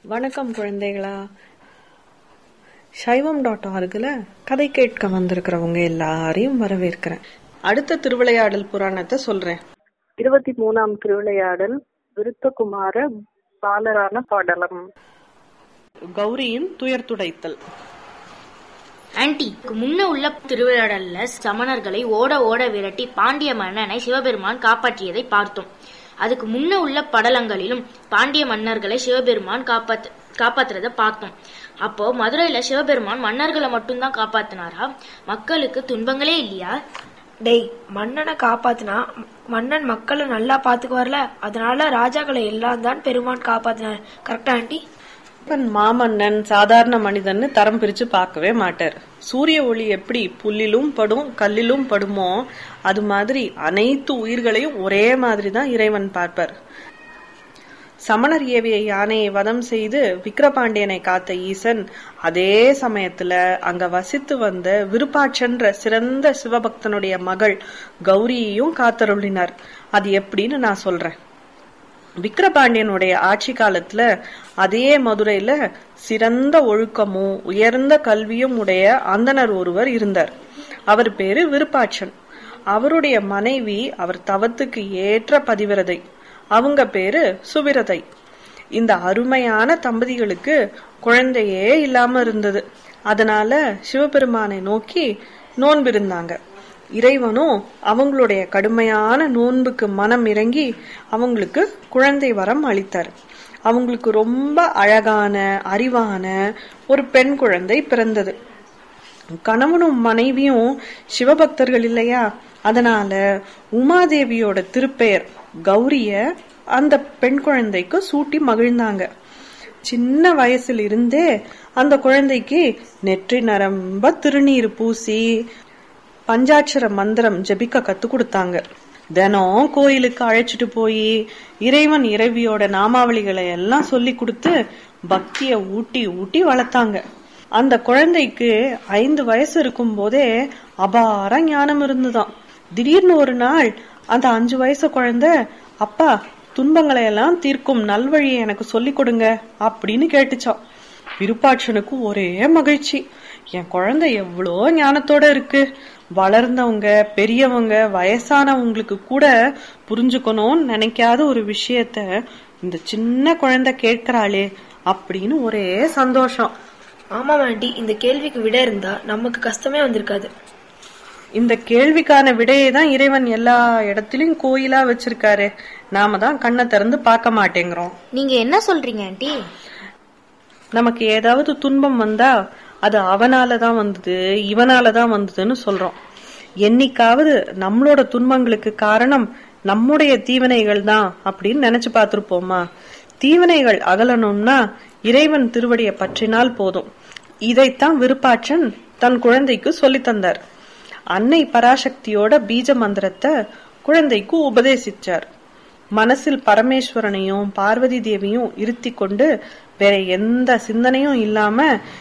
வணக்கம் குழந்தைகளா சைவம் டாட் ஆர்கில் கதை கேட்க வந்திருக்கிறவங்க எல்லாரையும் வரவேற்கிறேன் அடுத்த திருவிளையாடல் புராணத்தை சொல்றேன் இருபத்தி மூணாம் திருவிளையாடல் விருத்தகுமார பாலரான பாடலம் கௌரியின் துயர் துடைத்தல் ஆன்டி முன்ன உள்ள திருவிழாடல்ல சமணர்களை ஓட ஓட விரட்டி பாண்டிய மன்னனை சிவபெருமான் காப்பாற்றியதை பார்த்தோம் அதுக்கு முன்ன உள்ள படலங்களிலும் பாண்டிய மன்னர்களை சிவபெருமான் காப்பாத்து காப்பாத்துறத பார்த்தோம் அப்போ மதுரையில சிவபெருமான் மன்னர்களை மட்டும்தான் காப்பாத்தினாரா மக்களுக்கு துன்பங்களே இல்லையா டேய் மன்னனை காப்பாத்தினா மன்னன் மக்களை நல்லா பாத்துக்குவார்ல அதனால ராஜாக்களை எல்லாம் தான் பெருமான் காப்பாத்தினார் கரெக்டா ஆண்டி இப்பன் மாமன்னன் சாதாரண மனிதன்னு தரம் பிரிச்சு பார்க்கவே மாட்டார் சூரிய ஒளி எப்படி புல்லிலும் படும் கல்லிலும் படுமோ அது மாதிரி அனைத்து உயிர்களையும் ஒரே மாதிரி தான் இறைவன் பார்ப்பார் சமணர் ஏவிய யானையை வதம் செய்து விக்கிரபாண்டியனை காத்த ஈசன் அதே சமயத்துல அங்க வசித்து வந்த விருப்பாட்சன்ற சிறந்த சிவபக்தனுடைய மகள் கௌரியையும் காத்தருளினார் அது எப்படின்னு நான் சொல்றேன் விக்கிரபாண்டியனுடைய ஆட்சி காலத்துல அதே மதுரையில சிறந்த ஒழுக்கமும் உயர்ந்த கல்வியும் உடைய அந்தனர் ஒருவர் இருந்தார் அவர் பேரு விருப்பாட்சன் அவருடைய மனைவி அவர் தவத்துக்கு ஏற்ற பதிவிரதை அவங்க பேரு சுவிரதை இந்த அருமையான தம்பதிகளுக்கு குழந்தையே இல்லாம இருந்தது அதனால சிவபெருமானை நோக்கி நோன்பிருந்தாங்க இறைவனும் அவங்களுடைய கடுமையான நோன்புக்கு மனம் இறங்கி அவங்களுக்கு குழந்தை வரம் அளித்தார் அவங்களுக்கு ரொம்ப அழகான அறிவான ஒரு பெண் குழந்தை பிறந்தது கணவனும் மனைவியும் சிவபக்தர்கள் இல்லையா அதனால உமாதேவியோட திருப்பெயர் கௌரிய அந்த பெண் குழந்தைக்கு சூட்டி மகிழ்ந்தாங்க சின்ன வயசுல இருந்தே அந்த குழந்தைக்கு நெற்றி நரம்ப திருநீர் பூசி பஞ்சாட்சர மந்திரம் ஜபிக்க கத்து கொடுத்தாங்க தினம் கோயிலுக்கு அழைச்சிட்டு போய் இறைவன் இறைவியோட நாமாவளிகளை எல்லாம் சொல்லி கொடுத்து பக்திய ஊட்டி ஊட்டி வளர்த்தாங்க அந்த குழந்தைக்கு ஐந்து வயசு இருக்கும் போதே அபார ஞானம் இருந்துதான் திடீர்னு ஒரு நாள் அந்த அஞ்சு வயசு குழந்தை அப்பா துன்பங்களை எல்லாம் தீர்க்கும் நல்வழியை எனக்கு சொல்லி கொடுங்க அப்படின்னு கேட்டுச்சான் விருப்பாட்சனுக்கு ஒரே மகிழ்ச்சி என் குழந்தை எவ்வளோ ஞானத்தோட இருக்கு வளர்ந்தவங்க பெரியவங்க வயசானவங்களுக்கு கூட புரிஞ்சுக்கணும்னு நினைக்காத ஒரு விஷயத்த இந்த சின்ன குழந்தை கேட்கிறாளே அப்படின்னு ஒரே சந்தோஷம் ஆமாம் ஆண்டி இந்த கேள்விக்கு விட இருந்தா நமக்கு கஷ்டமே வந்திருக்காது இந்த கேள்விக்கான விடையை தான் இறைவன் எல்லா இடத்துலயும் கோயிலா வச்சிருக்காரு நாம தான் கண்ணை திறந்து பார்க்க மாட்டேங்கிறோம் நீங்க என்ன சொல்றீங்க ஆன்டி நமக்கு ஏதாவது துன்பம் வந்தா அது அவனால தான் வந்தது இவனால தான் வந்ததுன்னு சொல்றோம் என்னைக்காவது நம்மளோட துன்பங்களுக்கு காரணம் நம்முடைய தீவினைகள் தான் அப்படின்னு நினைச்சு பார்த்திருப்போமா தீவினைகள் அகலணும்னா இறைவன் திருவடியை பற்றினால் போதும் இதைத்தான் விருப்பாட்சன் தன் குழந்தைக்கு சொல்லித் தந்தார் அன்னை பராசக்தியோட பீஜ மந்திரத்தை குழந்தைக்கு உபதேசிச்சார் மனசில் பரமேஸ்வரனையும் பார்வதி தேவியும் இருத்தி கொண்டு வேற எந்த சிந்தனையும் இல்லாம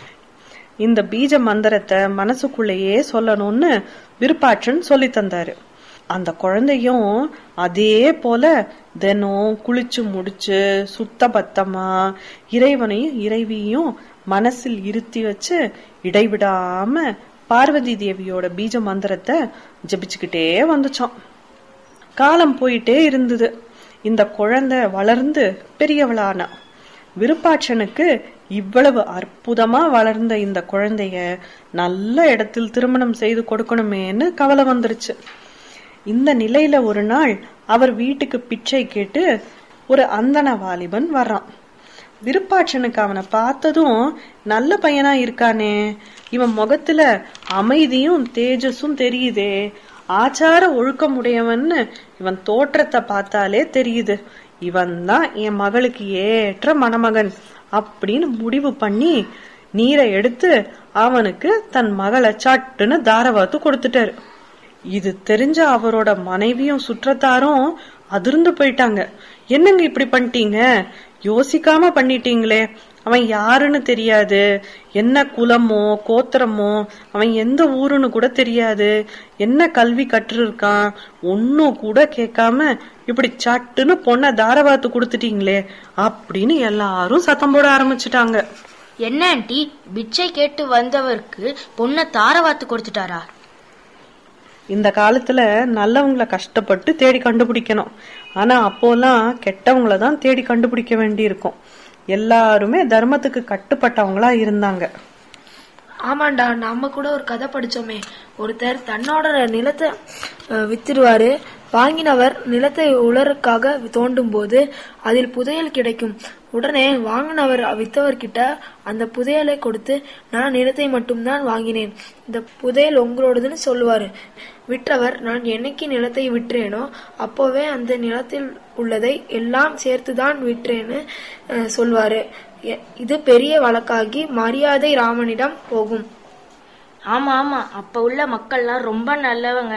இந்த பீஜ மந்திரத்தை மனசுக்குள்ளேயே சொல்லணும்னு விருப்பாட்சன் சொல்லி தந்தாரு அந்த குழந்தையும் அதே போல தினம் குளிச்சு முடிச்சு சுத்த பத்தமா இறைவனையும் இறைவியும் மனசில் இருத்தி வச்சு இடைவிடாம பார்வதி தேவியோட பீஜ மந்திரத்தை ஜபிச்சுக்கிட்டே வந்துச்சான் காலம் போயிட்டே இருந்தது இந்த குழந்தை வளர்ந்து பெரியவளானா விருப்பாட்சனுக்கு இவ்வளவு அற்புதமா வளர்ந்த இந்த குழந்தைய நல்ல இடத்தில் திருமணம் செய்து கொடுக்கணுமேன்னு கவலை வந்துருச்சு இந்த நிலையில ஒரு நாள் அவர் வீட்டுக்கு பிச்சை கேட்டு ஒரு அந்தன வாலிபன் வர்றான் விருப்பாட்சனுக்கு அவனை பார்த்ததும் நல்ல பையனா இருக்கானே இவன் முகத்துல அமைதியும் தேஜஸும் தெரியுதே ஆச்சார ஒழுக்கம் உடையவன்னு இவன் தோற்றத்தை பார்த்தாலே தெரியுது இவன் தான் என் மகளுக்கு ஏற்ற மணமகன் அப்படின்னு முடிவு பண்ணி நீரை எடுத்து அவனுக்கு தன் மகளை சட்டுன்னு தாரவாத்து கொடுத்துட்டாரு இது தெரிஞ்ச அவரோட மனைவியும் சுற்றத்தாரும் அதிர்ந்து போயிட்டாங்க என்னங்க இப்படி பண்ணிட்டீங்க யோசிக்காம பண்ணிட்டீங்களே அவன் யாருன்னு தெரியாது என்ன குலமோ கோத்திரமோ அவன் எந்த ஊருன்னு கூட தெரியாது என்ன கல்வி கற்றிருக்கான் ஒன்னும் கூட கேட்காம இப்படி சட்டுன்னு பொண்ண தாரவாத்து கொடுத்துட்டீங்களே அப்படின்னு எல்லாரும் சத்தம் போட ஆரம்பிச்சிட்டாங்க என்ன ஆண்டி பிச்சை கேட்டு வந்தவருக்கு பொண்ணை தாரவாத்து கொடுத்துட்டாரா இந்த காலத்துல நல்லவங்கள கஷ்டப்பட்டு தேடி கண்டுபிடிக்கணும் ஆனா அப்போலாம் கெட்டவங்கள தான் தேடி கண்டுபிடிக்க வேண்டி இருக்கும் எல்லாருமே தர்மத்துக்கு கட்டுப்பட்டவங்களா இருந்தாங்க ஆமாண்டா நம்ம கூட ஒரு கதை படிச்சோமே ஒருத்தர் தன்னோட நிலத்தை அஹ், வித்துடுவாரு வாங்கினவர் நிலத்தை உலருக்காக தோண்டும் போது அதில் புதையல் கிடைக்கும் உடனே வாங்கினவர் வித்தவர்கிட்ட அந்த புதையலை கொடுத்து நான் நிலத்தை மட்டும்தான் வாங்கினேன் இந்த புதையல் உங்களோடதுன்னு சொல்லுவாரு விற்றவர் நான் என்னைக்கு நிலத்தை விற்றேனோ அப்போவே அந்த நிலத்தில் உள்ளதை எல்லாம் சேர்த்துதான் விற்றேன்னு அஹ், சொல்வாரு எ- இது பெரிய வழக்காகி மரியாதை ராமனிடம் போகும் ஆமா ஆமா அப்ப உள்ள மக்கள்லாம் ரொம்ப நல்லவங்க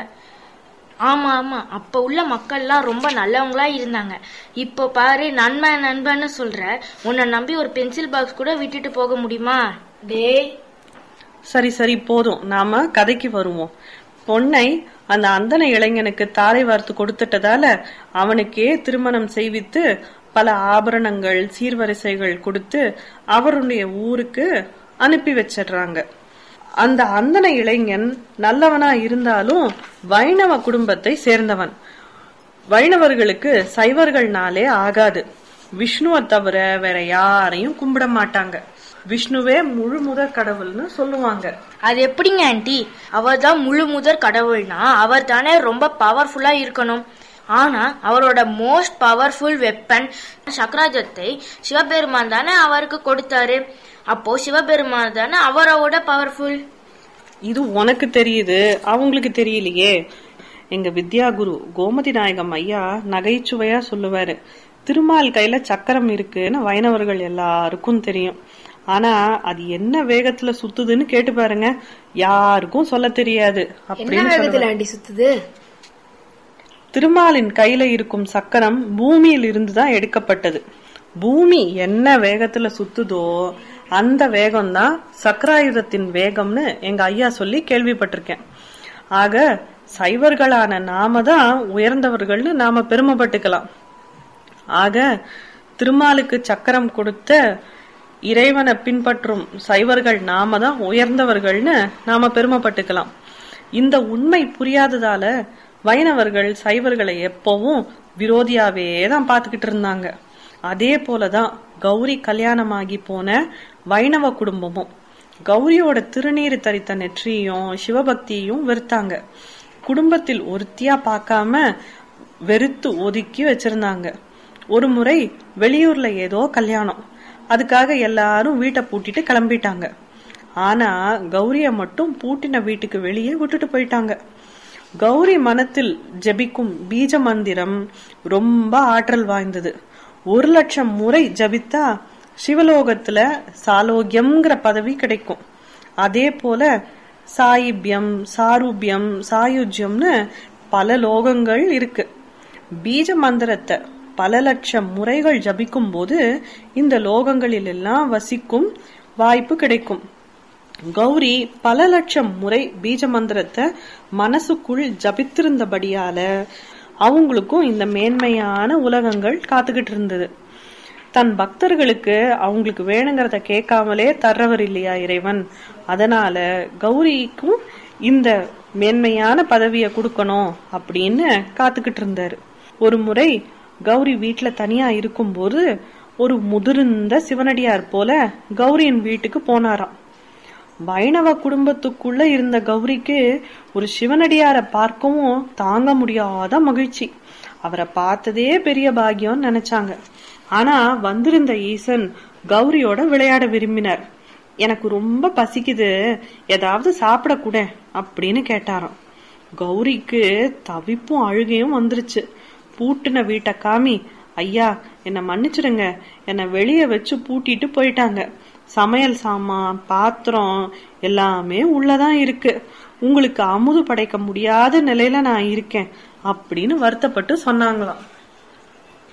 ஆமா ஆமா அப்ப உள்ள மக்கள்லாம் ரொம்ப நல்லவங்களா இருந்தாங்க இப்போ பாரு நண்பன் நண்பன்னு சொல்ற உன்னை நம்பி ஒரு பென்சில் பாக்ஸ் கூட விட்டுட்டு போக முடியுமா டேய் சரி சரி போதும் நாம கதைக்கு வருவோம் பொன்னை அந்த அந்தன இளைஞனுக்கு தாரை வார்த்து கொடுத்துட்டதால அவனுக்கே திருமணம் செய்வித்து பல ஆபரணங்கள் சீர்வரிசைகள் கொடுத்து அவருடைய ஊருக்கு அனுப்பி வச்சிடுறாங்க அந்த அந்தன இளைஞன் நல்லவனா இருந்தாலும் வைணவ குடும்பத்தை சேர்ந்தவன் வைணவர்களுக்கு சைவர்கள்னாலே ஆகாது விஷ்ணுவை தவிர வேற யாரையும் கும்பிட மாட்டாங்க விஷ்ணுவே முழு முதற் கடவுள்னு சொல்லுவாங்க அது எப்படிங்க ஆண்டி அவர் தான் முழு முதற் கடவுள்னா அவர் தானே ரொம்ப பவர்ஃபுல்லா இருக்கணும் ஆனா அவரோட மோஸ்ட் பவர்ஃபுல் வெப்பன் சக்கராஜத்தை சிவபெருமான் தானே அவருக்கு கொடுத்தாரு அப்போ சிவபெருமான் தானே அவரோட பவர்ஃபுல் இது உனக்கு தெரியுது அவங்களுக்கு தெரியலையே எங்க வித்யா குரு கோமதி நாயகம் ஐயா நகைச்சுவையா சொல்லுவாரு திருமால் கையில சக்கரம் இருக்குன்னு வைணவர்கள் எல்லாருக்கும் தெரியும் ஆனா அது என்ன வேகத்துல சுத்துதுன்னு கேட்டு பாருங்க யாருக்கும் சொல்ல தெரியாது என்ன அப்படின்னு வேகத்துல சொல்லுவாரு. ஆண்டி சுத்துது திருமாலின் கையில இருக்கும் சக்கரம் பூமியில் இருந்துதான் எடுக்கப்பட்டது பூமி என்ன வேகத்துல சுத்துதோ அந்த வேகம்தான் சக்கராயுதத்தின் வேகம்னு எங்க ஐயா சொல்லி கேள்விப்பட்டிருக்கேன் ஆக சைவர்களான நாம தான் உயர்ந்தவர்கள்னு நாம பெருமைப்பட்டுக்கலாம் ஆக திருமாலுக்கு சக்கரம் கொடுத்த இறைவனை பின்பற்றும் சைவர்கள் நாம தான் உயர்ந்தவர்கள்னு நாம பெருமைப்பட்டுக்கலாம் இந்த உண்மை புரியாததால வைணவர்கள் சைவர்களை எப்பவும் விரோதியாவே தான் பார்த்துக்கிட்டு இருந்தாங்க அதே போலதான் கௌரி கல்யாணமாகி போன வைணவ குடும்பமும் கௌரியோட திருநீர் தரித்த நெற்றியும் சிவபக்தியையும் வெறுத்தாங்க குடும்பத்தில் ஒருத்தியா பார்க்காம வெறுத்து ஒதுக்கி வச்சிருந்தாங்க ஒரு முறை வெளியூர்ல ஏதோ கல்யாணம் அதுக்காக எல்லாரும் வீட்டை பூட்டிட்டு கிளம்பிட்டாங்க ஆனா கௌரிய மட்டும் பூட்டின வீட்டுக்கு வெளியே விட்டுட்டு போயிட்டாங்க கௌரி மனத்தில் ஜெபிக்கும் பீஜ மந்திரம் ரொம்ப ஆற்றல் வாய்ந்தது ஒரு லட்சம் முறை ஜபித்தா சிவலோகத்துல சாலோக்கியம்ங்கிற பதவி கிடைக்கும் அதே போல சாயிபியம் சாரூபியம் சாயுஜ்யம்னு பல லோகங்கள் இருக்கு பீஜ மந்திரத்தை பல லட்சம் முறைகள் ஜபிக்கும் போது இந்த லோகங்களில் எல்லாம் வசிக்கும் வாய்ப்பு கிடைக்கும் கௌரி பல லட்சம் முறை பீஜ மந்திரத்தை மனசுக்குள் ஜபித்திருந்தபடியால அவங்களுக்கும் இந்த மேன்மையான உலகங்கள் காத்துக்கிட்டு இருந்தது தன் பக்தர்களுக்கு அவங்களுக்கு வேணுங்கிறத கேட்காமலே தர்றவர் இல்லையா இறைவன் அதனால கௌரிக்கும் இந்த மேன்மையான பதவியை கொடுக்கணும் அப்படின்னு காத்துக்கிட்டு இருந்தாரு ஒரு முறை கௌரி வீட்டுல தனியா இருக்கும்போது ஒரு முதிர்ந்த சிவனடியார் போல கௌரியின் வீட்டுக்கு போனாராம் வைணவ குடும்பத்துக்குள்ள இருந்த கௌரிக்கு ஒரு சிவனடியார பார்க்கவும் தாங்க முடியாத மகிழ்ச்சி அவரை பார்த்ததே பெரிய பாக்கியம்னு நினைச்சாங்க ஆனா வந்திருந்த ஈசன் கௌரியோட விளையாட விரும்பினார் எனக்கு ரொம்ப பசிக்குது ஏதாவது சாப்பிட கூட அப்படின்னு கேட்டாராம் கௌரிக்கு தவிப்பும் அழுகையும் வந்துருச்சு பூட்டின வீட்டை காமி ஐயா என்னை மன்னிச்சிடுங்க என்னை வெளியே வச்சு பூட்டிட்டு போயிட்டாங்க சமையல் சாமான் பாத்திரம் எல்லாமே உள்ளதான் இருக்கு உங்களுக்கு அமுது படைக்க முடியாத நிலையில நான் இருக்கேன் அப்படின்னு வருத்தப்பட்டு சொன்னாங்களாம்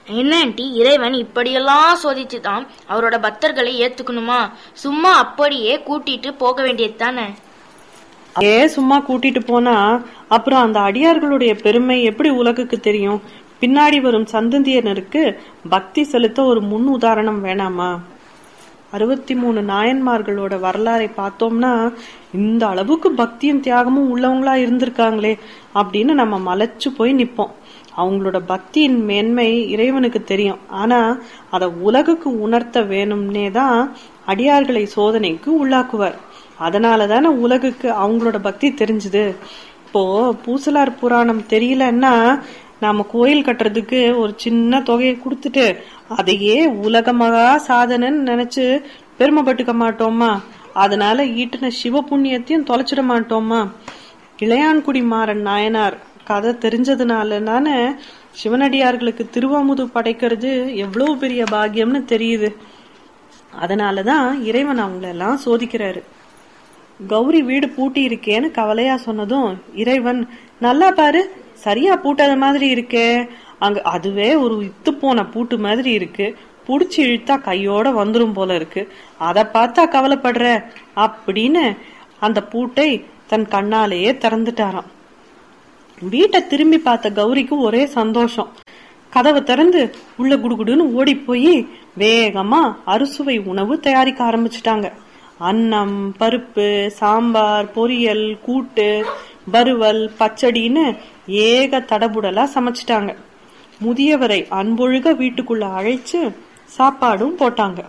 என்ன ஆண்டி இறைவன் இப்படியெல்லாம் சோதிச்சுதான் அவரோட பக்தர்களை ஏத்துக்கணுமா சும்மா அப்படியே கூட்டிட்டு போக வேண்டியது தானே ஏ சும்மா கூட்டிட்டு போனா அப்புறம் அந்த அடியார்களுடைய பெருமை எப்படி உலகுக்கு தெரியும் பின்னாடி வரும் சந்ததியினருக்கு பக்தி செலுத்த ஒரு முன் உதாரணம் வேணாமா அறுபத்தி மூணு நாயன்மார்களோட வரலாறை பார்த்தோம்னா இந்த அளவுக்கு பக்தியும் தியாகமும் உள்ளவங்களா இருந்திருக்காங்களே அப்படின்னு நம்ம மலைச்சு போய் நிப்போம் அவங்களோட பக்தியின் மேன்மை இறைவனுக்கு தெரியும் ஆனா அத உலகுக்கு உணர்த்த வேணும்னே தான் அடியார்களை சோதனைக்கு உள்ளாக்குவார் அதனால தானே உலகுக்கு அவங்களோட பக்தி தெரிஞ்சுது இப்போ பூசலார் புராணம் தெரியலன்னா நாம கோயில் கட்டுறதுக்கு ஒரு சின்ன தொகையை கொடுத்துட்டு அதையே உலகமகா சாதனைன்னு நினைச்சு பெருமைப்பட்டுக்க மாட்டோமா அதனால ஈட்டின சிவ புண்ணியத்தையும் தொலைச்சிட மாட்டோமா இளையான்குடி மாறன் நாயனார் கதை தெரிஞ்சதுனால தானே சிவனடியார்களுக்கு திருவாமுது படைக்கிறது எவ்வளவு பெரிய பாக்கியம்னு தெரியுது அதனாலதான் இறைவன் அவங்களெல்லாம் சோதிக்கிறாரு கௌரி வீடு பூட்டி இருக்கேன்னு கவலையா சொன்னதும் இறைவன் நல்லா பாரு சரியா பூட்டாத மாதிரி இருக்கே அங்க அதுவே ஒரு இத்து போன பூட்டு மாதிரி இருக்கு புடிச்சு இழுத்தா கையோட வந்துரும் போல இருக்கு அத பார்த்தா கவலைப்படுற அப்படின்னு அந்த பூட்டை தன் கண்ணாலேயே திறந்துட்டாராம் வீட்டை திரும்பி பார்த்த கௌரிக்கு ஒரே சந்தோஷம் கதவை திறந்து உள்ள குடுகுடுன்னு ஓடி போய் வேகமா அறுசுவை உணவு தயாரிக்க ஆரம்பிச்சிட்டாங்க அன்னம் பருப்பு சாம்பார் பொரியல் கூட்டு வறுவல் பச்சடின்னு ஏக தடபுடலா சமைச்சிட்டாங்க முதியவரை அன்பொழுக வீட்டுக்குள்ள அழைச்சு சாப்பாடும் போட்டாங்க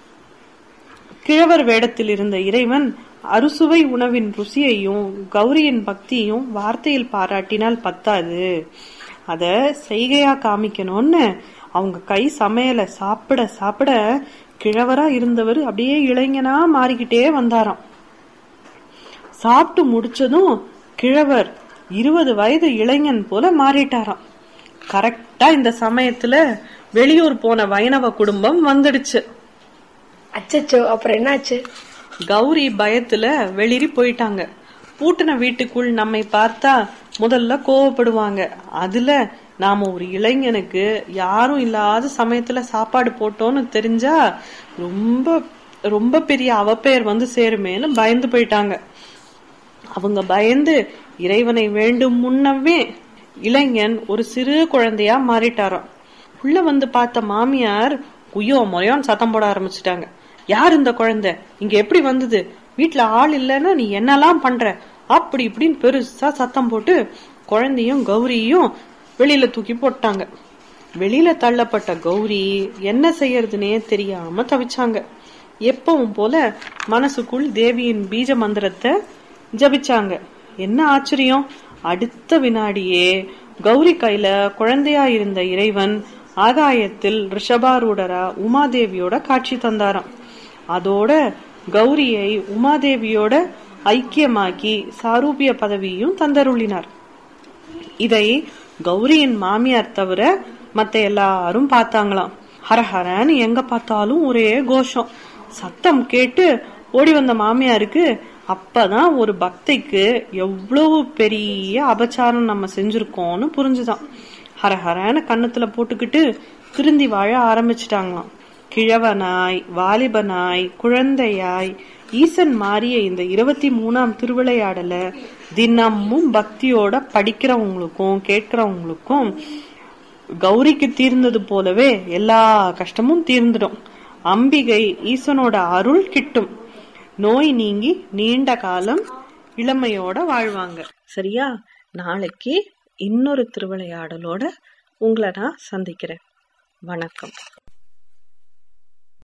கிழவர் வேடத்தில் இருந்த இறைவன் அறுசுவை உணவின் ருசியையும் கௌரியின் பக்தியையும் வார்த்தையில் பாராட்டினால் பத்தாது அத செய்கையா காமிக்கணும்னு அவங்க கை சமையல சாப்பிட சாப்பிட கிழவரா இருந்தவர் அப்படியே இளைஞனா மாறிக்கிட்டே வந்தாராம் சாப்பிட்டு முடிச்சதும் கிழவர் இருபது வயது இளைஞன் போல மாறிட்டாராம் கரெக்டா இந்த சமயத்துல வெளியூர் போன வைணவ குடும்பம் வந்துடுச்சு அச்சச்சோ அப்புறம் என்னாச்சு கௌரி பயத்துல வெளிரி போயிட்டாங்க பூட்டின வீட்டுக்குள் நம்மை பார்த்தா முதல்ல கோவப்படுவாங்க அதுல நாம ஒரு இளைஞனுக்கு யாரும் இல்லாத சமயத்துல சாப்பாடு போட்டோம்னு தெரிஞ்சா ரொம்ப ரொம்ப பெரிய அவப்பெயர் வந்து சேருமேன்னு பயந்து போயிட்டாங்க அவங்க பயந்து இறைவனை வேண்டும் முன்னமே இளைஞன் ஒரு சிறு குழந்தையா மாறிட்டாராம் உள்ள வந்து பார்த்த மாமியார் குய்யோ முறையோன்னு சத்தம் போட ஆரம்பிச்சிட்டாங்க யார் இந்த குழந்தை இங்க எப்படி வந்தது வீட்ல ஆள் இல்லைன்னா நீ என்னெல்லாம் பண்ற அப்படி இப்படின்னு பெருசா சத்தம் போட்டு குழந்தையும் கௌரியும் வெளியில தூக்கி போட்டாங்க வெளியில தள்ளப்பட்ட கௌரி என்ன செய்யறதுனே தெரியாம தவிச்சாங்க எப்பவும் போல மனசுக்குள் தேவியின் பீஜ மந்திரத்தை ஜபிச்சாங்க என்ன ஆச்சரியம் அடுத்த வினாடியே கௌரி கையில குழந்தையா இருந்த இறைவன் ஆகாயத்தில் ரிஷபாரூடரா உமாதேவியோட காட்சி தந்தாராம் அதோட கௌரியை உமாதேவியோட ஐக்கியமாக்கி சாரூபிய பதவியும் தந்தருளினார் இதை கௌரியின் மாமியார் தவிர மத்த எல்லாரும் பார்த்தாங்களாம் ஹரஹரன்னு எங்க பார்த்தாலும் ஒரே கோஷம் சத்தம் கேட்டு ஓடி வந்த மாமியாருக்கு அப்பதான் ஒரு பக்தைக்கு எவ்வளவு பெரிய அபச்சாரம் நம்ம செஞ்சிருக்கோம்னு புரிஞ்சுதான் ஹரஹரன்னு கன்னத்துல போட்டுக்கிட்டு திருந்தி வாழ ஆரம்பிச்சிட்டாங்களாம் கிழவனாய் வாலிபனாய் குழந்தையாய் ஈசன் மாறிய இந்த இருபத்தி மூணாம் திருவிளையாடல தினமும் பக்தியோட படிக்கிறவங்களுக்கும் கேட்கிறவங்களுக்கும் கௌரிக்கு தீர்ந்தது போலவே எல்லா கஷ்டமும் தீர்ந்துடும் அம்பிகை ஈசனோட அருள் கிட்டும் நோய் நீங்கி நீண்ட காலம் இளமையோட வாழ்வாங்க சரியா நாளைக்கு இன்னொரு திருவிளையாடலோட உங்களை நான் சந்திக்கிறேன் வணக்கம்